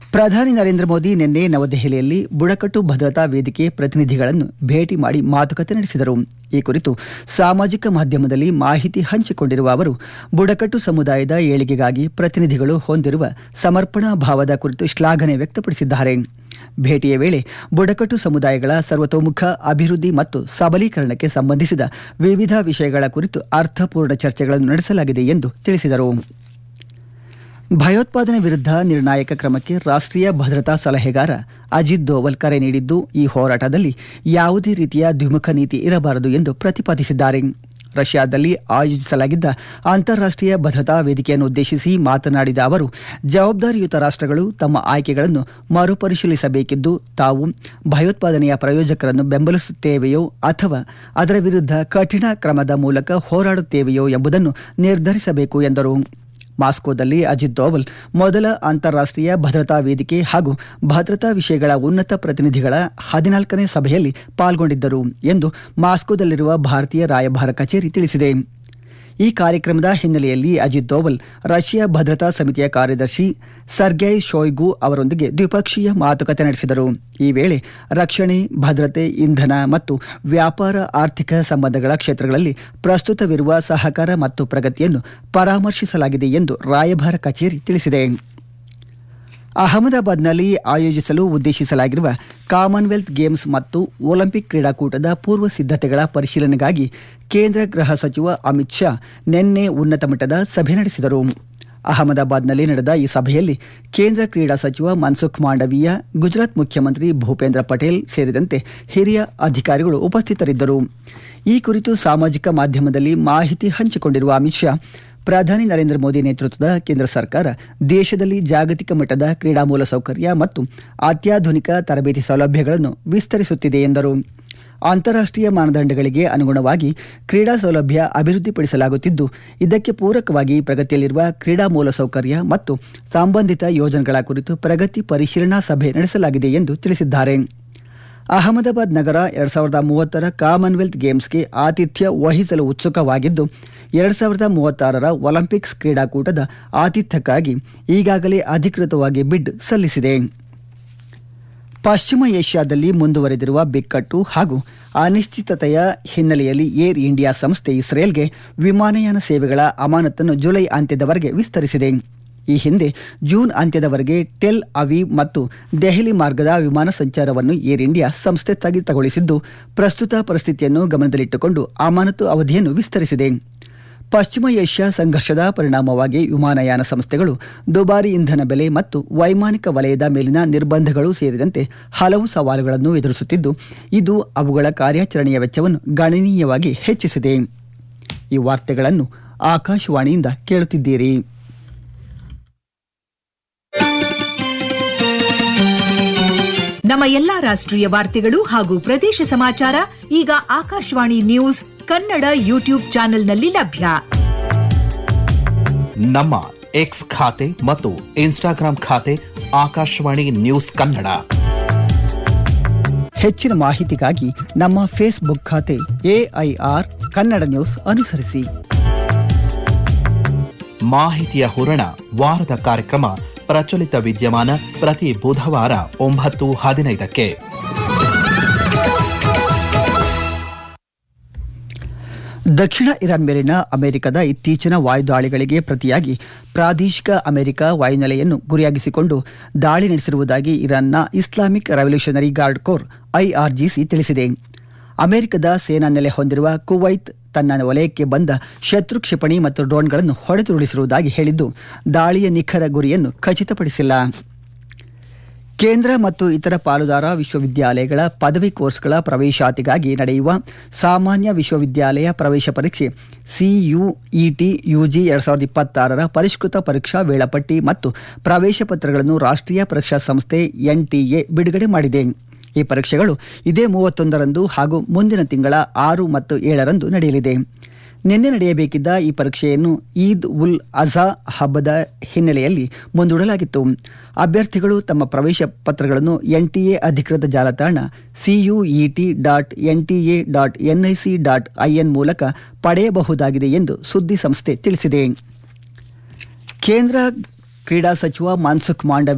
ಪ್ರಧಾನಿ ನರೇಂದ್ರ ಮೋದಿ ನಿನ್ನೆ ನವದೆಹಲಿಯಲ್ಲಿ ಬುಡಕಟ್ಟು ಭದ್ರತಾ ವೇದಿಕೆ ಪ್ರತಿನಿಧಿಗಳನ್ನು ಭೇಟಿ ಮಾಡಿ ಮಾತುಕತೆ ನಡೆಸಿದರು ಈ ಕುರಿತು ಸಾಮಾಜಿಕ ಮಾಧ್ಯಮದಲ್ಲಿ ಮಾಹಿತಿ ಹಂಚಿಕೊಂಡಿರುವ ಅವರು ಬುಡಕಟ್ಟು ಸಮುದಾಯದ ಏಳಿಗೆಗಾಗಿ ಪ್ರತಿನಿಧಿಗಳು ಹೊಂದಿರುವ ಸಮರ್ಪಣಾ ಭಾವದ ಕುರಿತು ಶ್ಲಾಘನೆ ವ್ಯಕ್ತಪಡಿಸಿದ್ದಾರೆ ಭೇಟಿಯ ವೇಳೆ ಬುಡಕಟ್ಟು ಸಮುದಾಯಗಳ ಸರ್ವತೋಮುಖ ಅಭಿವೃದ್ಧಿ ಮತ್ತು ಸಬಲೀಕರಣಕ್ಕೆ ಸಂಬಂಧಿಸಿದ ವಿವಿಧ ವಿಷಯಗಳ ಕುರಿತು ಅರ್ಥಪೂರ್ಣ ಚರ್ಚೆಗಳನ್ನು ನಡೆಸಲಾಗಿದೆ ಎಂದು ತಿಳಿಸಿದರು ಭಯೋತ್ಪಾದನೆ ವಿರುದ್ಧ ನಿರ್ಣಾಯಕ ಕ್ರಮಕ್ಕೆ ರಾಷ್ಟ್ರೀಯ ಭದ್ರತಾ ಸಲಹೆಗಾರ ಅಜಿತ್ ದೋವಲ್ ಕರೆ ನೀಡಿದ್ದು ಈ ಹೋರಾಟದಲ್ಲಿ ಯಾವುದೇ ರೀತಿಯ ದ್ವಿಮುಖ ನೀತಿ ಇರಬಾರದು ಎಂದು ಪ್ರತಿಪಾದಿಸಿದ್ದಾರೆ ರಷ್ಯಾದಲ್ಲಿ ಆಯೋಜಿಸಲಾಗಿದ್ದ ಅಂತಾರಾಷ್ಟ್ರೀಯ ಭದ್ರತಾ ವೇದಿಕೆಯನ್ನು ಉದ್ದೇಶಿಸಿ ಮಾತನಾಡಿದ ಅವರು ಜವಾಬ್ದಾರಿಯುತ ರಾಷ್ಟ್ರಗಳು ತಮ್ಮ ಆಯ್ಕೆಗಳನ್ನು ಮರುಪರಿಶೀಲಿಸಬೇಕಿದ್ದು ತಾವು ಭಯೋತ್ಪಾದನೆಯ ಪ್ರಯೋಜಕರನ್ನು ಬೆಂಬಲಿಸುತ್ತೇವೆಯೋ ಅಥವಾ ಅದರ ವಿರುದ್ಧ ಕಠಿಣ ಕ್ರಮದ ಮೂಲಕ ಹೋರಾಡುತ್ತೇವೆಯೋ ಎಂಬುದನ್ನು ನಿರ್ಧರಿಸಬೇಕು ಎಂದರು ಮಾಸ್ಕೋದಲ್ಲಿ ಅಜಿತ್ ದೋವಲ್ ಮೊದಲ ಅಂತಾರಾಷ್ಟ್ರೀಯ ಭದ್ರತಾ ವೇದಿಕೆ ಹಾಗೂ ಭದ್ರತಾ ವಿಷಯಗಳ ಉನ್ನತ ಪ್ರತಿನಿಧಿಗಳ ಹದಿನಾಲ್ಕನೇ ಸಭೆಯಲ್ಲಿ ಪಾಲ್ಗೊಂಡಿದ್ದರು ಎಂದು ಮಾಸ್ಕೋದಲ್ಲಿರುವ ಭಾರತೀಯ ರಾಯಭಾರ ಕಚೇರಿ ತಿಳಿಸಿದೆ ಈ ಕಾರ್ಯಕ್ರಮದ ಹಿನ್ನೆಲೆಯಲ್ಲಿ ಅಜಿತ್ ದೋವಲ್ ರಷ್ಯಾ ಭದ್ರತಾ ಸಮಿತಿಯ ಕಾರ್ಯದರ್ಶಿ ಸರ್ಗೈ ಶೋಯ್ಗು ಅವರೊಂದಿಗೆ ದ್ವಿಪಕ್ಷೀಯ ಮಾತುಕತೆ ನಡೆಸಿದರು ಈ ವೇಳೆ ರಕ್ಷಣೆ ಭದ್ರತೆ ಇಂಧನ ಮತ್ತು ವ್ಯಾಪಾರ ಆರ್ಥಿಕ ಸಂಬಂಧಗಳ ಕ್ಷೇತ್ರಗಳಲ್ಲಿ ಪ್ರಸ್ತುತವಿರುವ ಸಹಕಾರ ಮತ್ತು ಪ್ರಗತಿಯನ್ನು ಪರಾಮರ್ಶಿಸಲಾಗಿದೆ ಎಂದು ರಾಯಭಾರ ಕಚೇರಿ ತಿಳಿಸಿದೆ ಅಹಮದಾಬಾದ್ನಲ್ಲಿ ಆಯೋಜಿಸಲು ಉದ್ದೇಶಿಸಲಾಗಿರುವ ಕಾಮನ್ವೆಲ್ತ್ ಗೇಮ್ಸ್ ಮತ್ತು ಒಲಿಂಪಿಕ್ ಕ್ರೀಡಾಕೂಟದ ಪೂರ್ವ ಸಿದ್ಧತೆಗಳ ಪರಿಶೀಲನೆಗಾಗಿ ಕೇಂದ್ರ ಗೃಹ ಸಚಿವ ಅಮಿತ್ ಶಾ ನಿನ್ನೆ ಉನ್ನತ ಮಟ್ಟದ ಸಭೆ ನಡೆಸಿದರು ಅಹಮದಾಬಾದ್ನಲ್ಲಿ ನಡೆದ ಈ ಸಭೆಯಲ್ಲಿ ಕೇಂದ್ರ ಕ್ರೀಡಾ ಸಚಿವ ಮನ್ಸುಖ್ ಮಾಂಡವೀಯ ಗುಜರಾತ್ ಮುಖ್ಯಮಂತ್ರಿ ಭೂಪೇಂದ್ರ ಪಟೇಲ್ ಸೇರಿದಂತೆ ಹಿರಿಯ ಅಧಿಕಾರಿಗಳು ಉಪಸ್ಥಿತರಿದ್ದರು ಈ ಕುರಿತು ಸಾಮಾಜಿಕ ಮಾಧ್ಯಮದಲ್ಲಿ ಮಾಹಿತಿ ಹಂಚಿಕೊಂಡಿರುವ ಅಮಿತ್ ಶಾ ಪ್ರಧಾನಿ ನರೇಂದ್ರ ಮೋದಿ ನೇತೃತ್ವದ ಕೇಂದ್ರ ಸರ್ಕಾರ ದೇಶದಲ್ಲಿ ಜಾಗತಿಕ ಮಟ್ಟದ ಕ್ರೀಡಾ ಮೂಲಸೌಕರ್ಯ ಮತ್ತು ಅತ್ಯಾಧುನಿಕ ತರಬೇತಿ ಸೌಲಭ್ಯಗಳನ್ನು ವಿಸ್ತರಿಸುತ್ತಿದೆ ಎಂದರು ಅಂತಾರಾಷ್ಟ್ರೀಯ ಮಾನದಂಡಗಳಿಗೆ ಅನುಗುಣವಾಗಿ ಕ್ರೀಡಾ ಸೌಲಭ್ಯ ಅಭಿವೃದ್ಧಿಪಡಿಸಲಾಗುತ್ತಿದ್ದು ಇದಕ್ಕೆ ಪೂರಕವಾಗಿ ಪ್ರಗತಿಯಲ್ಲಿರುವ ಕ್ರೀಡಾ ಮೂಲಸೌಕರ್ಯ ಮತ್ತು ಸಂಬಂಧಿತ ಯೋಜನೆಗಳ ಕುರಿತು ಪ್ರಗತಿ ಪರಿಶೀಲನಾ ಸಭೆ ನಡೆಸಲಾಗಿದೆ ಎಂದು ತಿಳಿಸಿದ್ದಾರೆ ಅಹಮದಾಬಾದ್ ನಗರ ಎರಡ್ ಸಾವಿರದ ಮೂವತ್ತರ ಕಾಮನ್ವೆಲ್ತ್ ಗೇಮ್ಸ್ಗೆ ಆತಿಥ್ಯ ವಹಿಸಲು ಉತ್ಸುಕವಾಗಿದ್ದು ಎರಡ್ ಸಾವಿರದ ಮೂವತ್ತಾರರ ಒಲಿಂಪಿಕ್ಸ್ ಕ್ರೀಡಾಕೂಟದ ಆತಿಥ್ಯಕ್ಕಾಗಿ ಈಗಾಗಲೇ ಅಧಿಕೃತವಾಗಿ ಬಿಡ್ ಸಲ್ಲಿಸಿದೆ ಪಶ್ಚಿಮ ಏಷ್ಯಾದಲ್ಲಿ ಮುಂದುವರೆದಿರುವ ಬಿಕ್ಕಟ್ಟು ಹಾಗೂ ಅನಿಶ್ಚಿತತೆಯ ಹಿನ್ನೆಲೆಯಲ್ಲಿ ಏರ್ ಇಂಡಿಯಾ ಸಂಸ್ಥೆ ಇಸ್ರೇಲ್ಗೆ ವಿಮಾನಯಾನ ಸೇವೆಗಳ ಅಮಾನತನ್ನು ಜುಲೈ ಅಂತ್ಯದವರೆಗೆ ವಿಸ್ತರಿಸಿದೆ ಈ ಹಿಂದೆ ಜೂನ್ ಅಂತ್ಯದವರೆಗೆ ಟೆಲ್ ಅವೀವ್ ಮತ್ತು ದೆಹಲಿ ಮಾರ್ಗದ ವಿಮಾನ ಸಂಚಾರವನ್ನು ಏರ್ ಇಂಡಿಯಾ ಸಂಸ್ಥೆ ಸ್ಥಗಿತಗೊಳಿಸಿದ್ದು ಪ್ರಸ್ತುತ ಪರಿಸ್ಥಿತಿಯನ್ನು ಗಮನದಲ್ಲಿಟ್ಟುಕೊಂಡು ಅಮಾನತು ಅವಧಿಯನ್ನು ವಿಸ್ತರಿಸಿದೆ ಪಶ್ಚಿಮ ಏಷ್ಯಾ ಸಂಘರ್ಷದ ಪರಿಣಾಮವಾಗಿ ವಿಮಾನಯಾನ ಸಂಸ್ಥೆಗಳು ದುಬಾರಿ ಇಂಧನ ಬೆಲೆ ಮತ್ತು ವೈಮಾನಿಕ ವಲಯದ ಮೇಲಿನ ನಿರ್ಬಂಧಗಳು ಸೇರಿದಂತೆ ಹಲವು ಸವಾಲುಗಳನ್ನು ಎದುರಿಸುತ್ತಿದ್ದು ಇದು ಅವುಗಳ ಕಾರ್ಯಾಚರಣೆಯ ವೆಚ್ಚವನ್ನು ಗಣನೀಯವಾಗಿ ಹೆಚ್ಚಿಸಿದೆ ಈ ವಾರ್ತೆಗಳನ್ನು ಆಕಾಶವಾಣಿಯಿಂದ ಕೇಳುತ್ತಿದ್ದೀರಿ ನಮ್ಮ ಎಲ್ಲಾ ರಾಷ್ಟ್ರೀಯ ವಾರ್ತೆಗಳು ಹಾಗೂ ಪ್ರದೇಶ ಸಮಾಚಾರ ಈಗ ಆಕಾಶವಾಣಿ ನ್ಯೂಸ್ ಕನ್ನಡ ಯೂಟ್ಯೂಬ್ ಚಾನೆಲ್ನಲ್ಲಿ ಲಭ್ಯ ನಮ್ಮ ಎಕ್ಸ್ ಖಾತೆ ಮತ್ತು ಇನ್ಸ್ಟಾಗ್ರಾಂ ಖಾತೆ ಆಕಾಶವಾಣಿ ನ್ಯೂಸ್ ಕನ್ನಡ ಹೆಚ್ಚಿನ ಮಾಹಿತಿಗಾಗಿ ನಮ್ಮ ಫೇಸ್ಬುಕ್ ಖಾತೆ ಎಐಆರ್ ಕನ್ನಡ ನ್ಯೂಸ್ ಅನುಸರಿಸಿ ಮಾಹಿತಿಯ ಹೂರಣ ವಾರದ ಕಾರ್ಯಕ್ರಮ ಪ್ರಚಲಿತ ವಿದ್ಯಮಾನ ಪ್ರತಿ ಬುಧವಾರ ಒಂಬತ್ತು ಹದಿನೈದಕ್ಕೆ ದಕ್ಷಿಣ ಇರಾನ್ ಮೇಲಿನ ಅಮೆರಿಕದ ಇತ್ತೀಚಿನ ವಾಯುದಾಳಿಗಳಿಗೆ ಪ್ರತಿಯಾಗಿ ಪ್ರಾದೇಶಿಕ ಅಮೆರಿಕ ವಾಯುನೆಲೆಯನ್ನು ಗುರಿಯಾಗಿಸಿಕೊಂಡು ದಾಳಿ ನಡೆಸಿರುವುದಾಗಿ ಇರಾನ್ನ Islamic revolutionary guard corps IRGC ತಿಳಿಸಿದೆ ಅಮೆರಿಕದ ಸೇನಾ ನೆಲೆ ಹೊಂದಿರುವ ಕುವೈತ್ ತನ್ನ ವಲಯಕ್ಕೆ ಬಂದ ಶತ್ರು ಕ್ಷಿಪಣಿ ಮತ್ತು ಡ್ರೋನ್ಗಳನ್ನು ಹೊಡೆದುರುಳಿಸಿರುವುದಾಗಿ ಹೇಳಿದ್ದು ದಾಳಿಯ ನಿಖರ ಗುರಿಯನ್ನು ಖಚಿತಪಡಿಸಿಲ್ಲ ಕೇಂದ್ರ ಮತ್ತು ಇತರ ಪಾಲುದಾರ ವಿಶ್ವವಿದ್ಯಾಲಯಗಳ ಪದವಿ ಕೋರ್ಸ್ಗಳ ಪ್ರವೇಶಾತಿಗಾಗಿ ನಡೆಯುವ ಸಾಮಾನ್ಯ ವಿಶ್ವವಿದ್ಯಾಲಯ ಪ್ರವೇಶ ಪರೀಕ್ಷೆ ಸಿಯುಇಟಿ ಯುಜಿ ಎರಡ್ ಸಾವಿರದ ಇಪ್ಪತ್ತಾರರ ಪರಿಷ್ಕೃತ ಪರೀಕ್ಷಾ ವೇಳಾಪಟ್ಟಿ ಮತ್ತು ಪ್ರವೇಶ ಪತ್ರಗಳನ್ನು ರಾಷ್ಟ್ರೀಯ ಪರೀಕ್ಷಾ ಸಂಸ್ಥೆ ಎನ್ಟಿಎ ಬಿಡುಗಡೆ ಮಾಡಿದೆ ಈ ಪರೀಕ್ಷೆಗಳು ಇದೇ ಮೂವತ್ತೊಂದರಂದು ಹಾಗೂ ಮುಂದಿನ ತಿಂಗಳ ಆರು ಮತ್ತು ಏಳರಂದು ನಡೆಯಲಿದೆ ನಿನ್ನೆ ನಡೆಯಬೇಕಿದ್ದ ಈ ಪರೀಕ್ಷೆಯನ್ನು ಈದ್ ಉಲ್ ಅಜಾ ಹಬ್ಬದ ಹಿನ್ನೆಲೆಯಲ್ಲಿ ಮುಂದೂಡಲಾಗಿತ್ತು ಅಭ್ಯರ್ಥಿಗಳು ತಮ್ಮ ಪ್ರವೇಶ ಪತ್ರಗಳನ್ನು ಎನ್ಟಿಎ ಅಧಿಕೃತ ಜಾಲತಾಣ CUET dot NTA dot NIC dot IN ಮೂಲಕ ಪಡೆಯಬಹುದಾಗಿದೆ ಎಂದು ಸುದ್ದಿ ಸಂಸ್ಥೆ ತಿಳಿಸಿದೆ ಕೇಂದ್ರ ಕ್ರೀಡಾ ಸಚಿವ ಮನ್ಸುಖ್ ಮಾಂಡವಿ